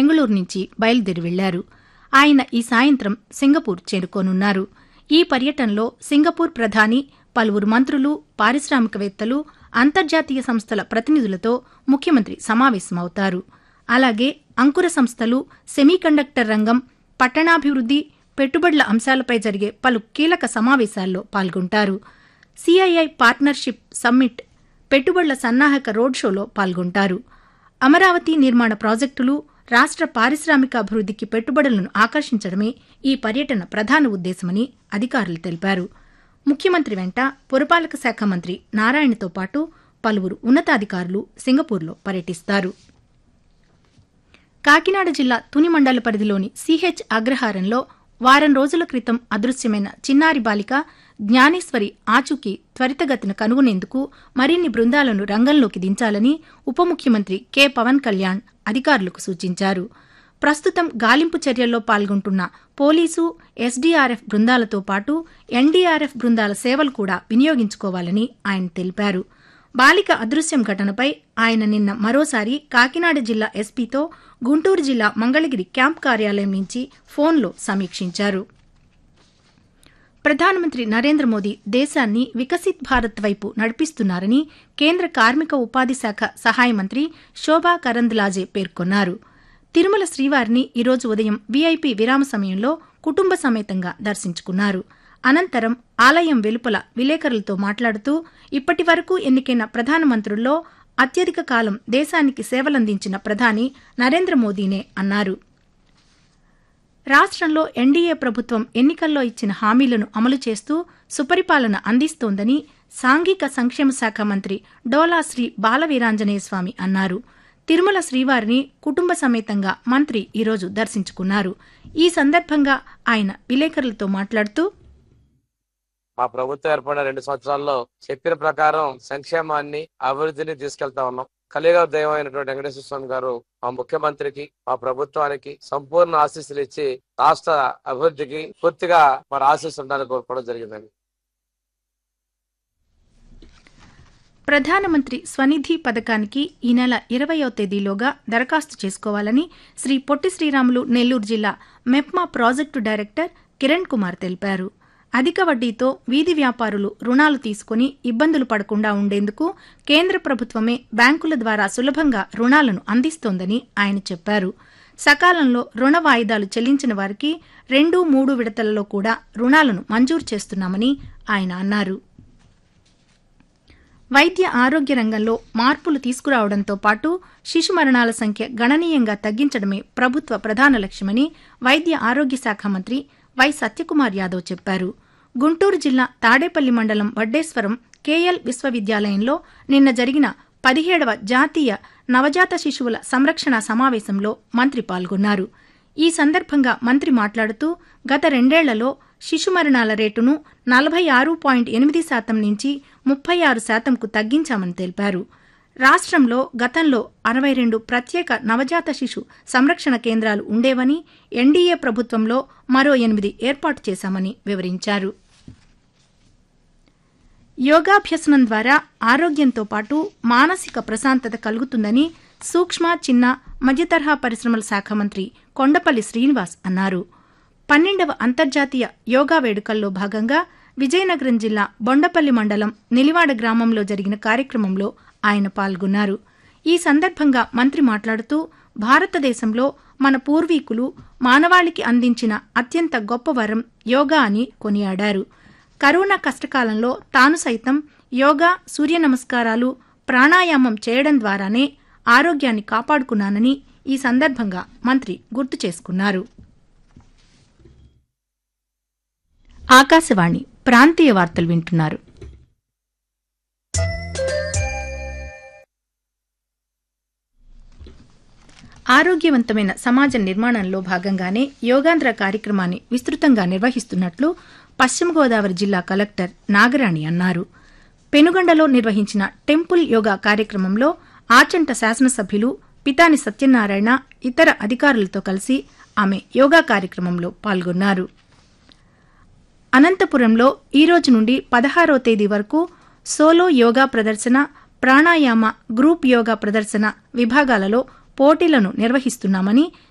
బెంగళూరు నుంచి బయలుదేరి వెళ్లారు ఆయన ఈ సాయంత్రం సింగపూర్ చేరుకోనున్నారు ఈ పర్యటనలో సింగపూర్ ప్రధాని పలువురు మంత్రులు పారిశ్రామికవేత్తలు అంతర్జాతీయ సంస్థల ప్రతినిధులతో ముఖ్యమంత్రి సమావేశమవుతారు అలాగే అంకుర సంస్థలు సెమీకండక్టర్ రంగం పట్టణాభివృద్ది పెట్టుబడుల అంశాలపై జరిగే పలు కీలక సమావేశాల్లో పాల్గొంటారు సిఐఐ పార్ట్నర్షిప్ సమ్మిట్ పెట్టుబడుల సన్నాహక రోడ్ షోలో పాల్గొంటారు అమరావతి నిర్మాణ ప్రాజెక్టులు రాష్ట్ర పారిశ్రామిక అభివృద్ధికి పెట్టుబడులను ఆకర్షించడమే ఈ పర్యటన ప్రధాన ఉద్దేశమని అధికారులు తెలిపారు ముఖ్యమంత్రి వెంట పురపాలక శాఖ మంత్రి నారాయణతో పాటు పలువురు ఉన్నతాధికారులు సింగపూర్లో పర్యటిస్తారు కాకినాడ జిల్లా తుని మండల పరిధిలోని సిహెచ్ అగ్రహారంలో వారం రోజుల క్రితం అదృశ్యమైన చిన్నారి బాలిక జ్ఞానేశ్వరి ఆచూకీ త్వరితగతిన కనుగొనేందుకు మరిన్ని బృందాలను రంగంలోకి దించాలని ఉప ముఖ్యమంత్రి కె పవన్ కళ్యాణ్ అధికారులకు సూచించారు ప్రస్తుతం గాలింపు చర్యల్లో పాల్గొంటున్న పోలీసు ఎస్డీఆర్ఎఫ్ బృందాలతో పాటు ఎన్డీఆర్ఎఫ్ బృందాల సేవలు కూడా వినియోగించుకోవాలని ఆయన తెలిపారు బాలిక అదృశ్యం ఘటనపై ఆయన నిన్న మరోసారి కాకినాడ జిల్లా ఎస్పీతో గుంటూరు జిల్లా మంగళగిరి క్యాంప్ కార్యాలయం నుంచి ఫోన్లో సమీక్షించారు ప్రధానమంత్రి నరేంద్ర మోదీ దేశాన్ని వికసిత్ భారత్ వైపు నడిపిస్తున్నారని కేంద్ర కార్మిక ఉపాధి శాఖ సహాయ మంత్రి శోభా కరంద్లాజే పేర్కొన్నారు తిరుమల శ్రీవారిని ఈరోజు ఉదయం వీఐపీ విరామ సమయంలో కుటుంబ సమేతంగా దర్శించుకున్నారు అనంతరం ఆలయం వెలుపల విలేకరులతో మాట్లాడుతూ ఇప్పటి వరకు ఎన్నికైన ప్రధానమంత్రుల్లో అత్యధిక కాలం దేశానికి సేవలందించిన ప్రధాని నరేంద్ర మోదీనే అన్నారు రాష్ట్రంలో ఎన్డీఏ ప్రభుత్వం ఎన్నికల్లో ఇచ్చిన హామీలను అమలు చేస్తూ సుపరిపాలన అందిస్తోందని సాంఘిక సంక్షేమ శాఖ మంత్రి డోలా శ్రీ బాలవీరాంజనేయ స్వామి అన్నారు తిరుమల శ్రీవారిని కుటుంబ సమేతంగా మంత్రి ఈరోజు దర్శించుకున్నారు ఈ సందర్భంగా ఆయన విలేకరులతో మాట్లాడుతూ మా ప్రభుత్వం ఏర్పడిన రెండు సంవత్సరాల్లో చెప్పిన ప్రకారం సంక్షేమాన్ని అభివృద్ధిని తీసుకెళ్తా ఉన్నాం కలియుగ దైవం అయినటువంటి వెంకటేశ్వర స్వామి గారు మా ముఖ్యమంత్రికి మా ప్రభుత్వానికి సంపూర్ణ ఆశీస్సులు ఇచ్చి రాష్ట్ర అభివృద్ధికి పూర్తిగా మరి ఆశీస్సులు ఉండాలని కోరుకోవడం జరిగిందండి ప్రధానమంత్రి స్వనిధి పథకానికి ఈ నెల ఇరవయో తేదీలోగా దరఖాస్తు చేసుకోవాలని శ్రీ పొట్టి శ్రీరాములు నెల్లూరు జిల్లా మెప్మా ప్రాజెక్టు డైరెక్టర్ కిరణ్ కుమార్ తెలిపారు అధిక వడ్డీతో వీధి వ్యాపారులు రుణాలు తీసుకుని ఇబ్బందులు పడకుండా ఉండేందుకు కేంద్ర ప్రభుత్వమే బ్యాంకుల ద్వారా సులభంగా రుణాలను అందిస్తోందని ఆయన చెప్పారు సకాలంలో రుణ వాయిదాలు చెల్లించిన వారికి రెండు మూడు విడతలలో కూడా రుణాలను మంజూరు చేస్తున్నామని ఆయన అన్నారు వైద్య ఆరోగ్య రంగంలో మార్పులు తీసుకురావడంతో పాటు శిశు మరణాల సంఖ్య గణనీయంగా తగ్గించడమే ప్రభుత్వ ప్రధాన లక్ష్యమని వైద్య ఆరోగ్య శాఖ మంత్రి వై సత్యకుమార్ యాదవ్ చెప్పారు గుంటూరు జిల్లా తాడేపల్లి మండలం వడ్డేశ్వరం కేఎల్ విశ్వవిద్యాలయంలో నిన్న జరిగిన పదిహేడవ జాతీయ నవజాత శిశువుల సంరక్షణ సమావేశంలో మంత్రి పాల్గొన్నారు ఈ సందర్భంగా మంత్రి మాట్లాడుతూ గత రెండేళ్లలో శిశు మరణాల రేటును నలభై ఆరు పాయింట్ ఎనిమిది శాతం నుంచి ముప్పై ఆరు శాతంకు తగ్గించామని తెలిపారు రాష్ట్రంలో గతంలో అరవై రెండు ప్రత్యేక నవజాత శిశు సంరక్షణ కేంద్రాలు ఉండేవని ఎన్డీఏ ప్రభుత్వంలో మరో ఎనిమిది ఏర్పాటు చేశామని వివరించారు యోగాభ్యసనం ద్వారా ఆరోగ్యంతో పాటు మానసిక ప్రశాంతత కలుగుతుందని సూక్ష్మ చిన్న మధ్యతరహా పరిశ్రమల శాఖ మంత్రి కొండపల్లి శ్రీనివాస్ అన్నారు పన్నెండవ అంతర్జాతీయ యోగా వేడుకల్లో భాగంగా విజయనగరం జిల్లా బొండపల్లి మండలం నిలివాడ గ్రామంలో జరిగిన కార్యక్రమంలో ఆయన పాల్గొన్నారు ఈ సందర్భంగా మంత్రి మాట్లాడుతూ భారతదేశంలో మన పూర్వీకులు మానవాళికి అందించిన అత్యంత గొప్ప వరం యోగా అని కొనియాడారు కరోనా కష్టకాలంలో తాను సైతం యోగా సూర్య నమస్కారాలు ప్రాణాయామం చేయడం ద్వారానే ఆరోగ్యాన్ని కాపాడుకున్నానని ఈ సందర్భంగా మంత్రి గుర్తు చేసుకున్నారు ఆకాశవాణి ప్రాంతీయ వార్తలు వింటున్నారు ఆరోగ్యవంతమైన సమాజ నిర్మాణంలో భాగంగానే యోగాంధ్ర కార్యక్రమాన్ని విస్తృతంగా నిర్వహిస్తున్నట్లు పశ్చిమ గోదావరి జిల్లా కలెక్టర్ నాగరాణి అన్నారు పెనుగండలో నిర్వహించిన టెంపుల్ యోగా కార్యక్రమంలో ఆచంట శాసనసభ్యులు పితాని సత్యనారాయణ ఇతర అధికారులతో కలిసి ఆమె యోగా కార్యక్రమంలో పాల్గొన్నారు అనంతపురంలో ఈ రోజు నుండి పదహారో తేదీ వరకు సోలో యోగా ప్రదర్శన ప్రాణాయామ గ్రూప్ యోగా ప్రదర్శన విభాగాలలో పోటీలను నిర్వహిస్తున్నామని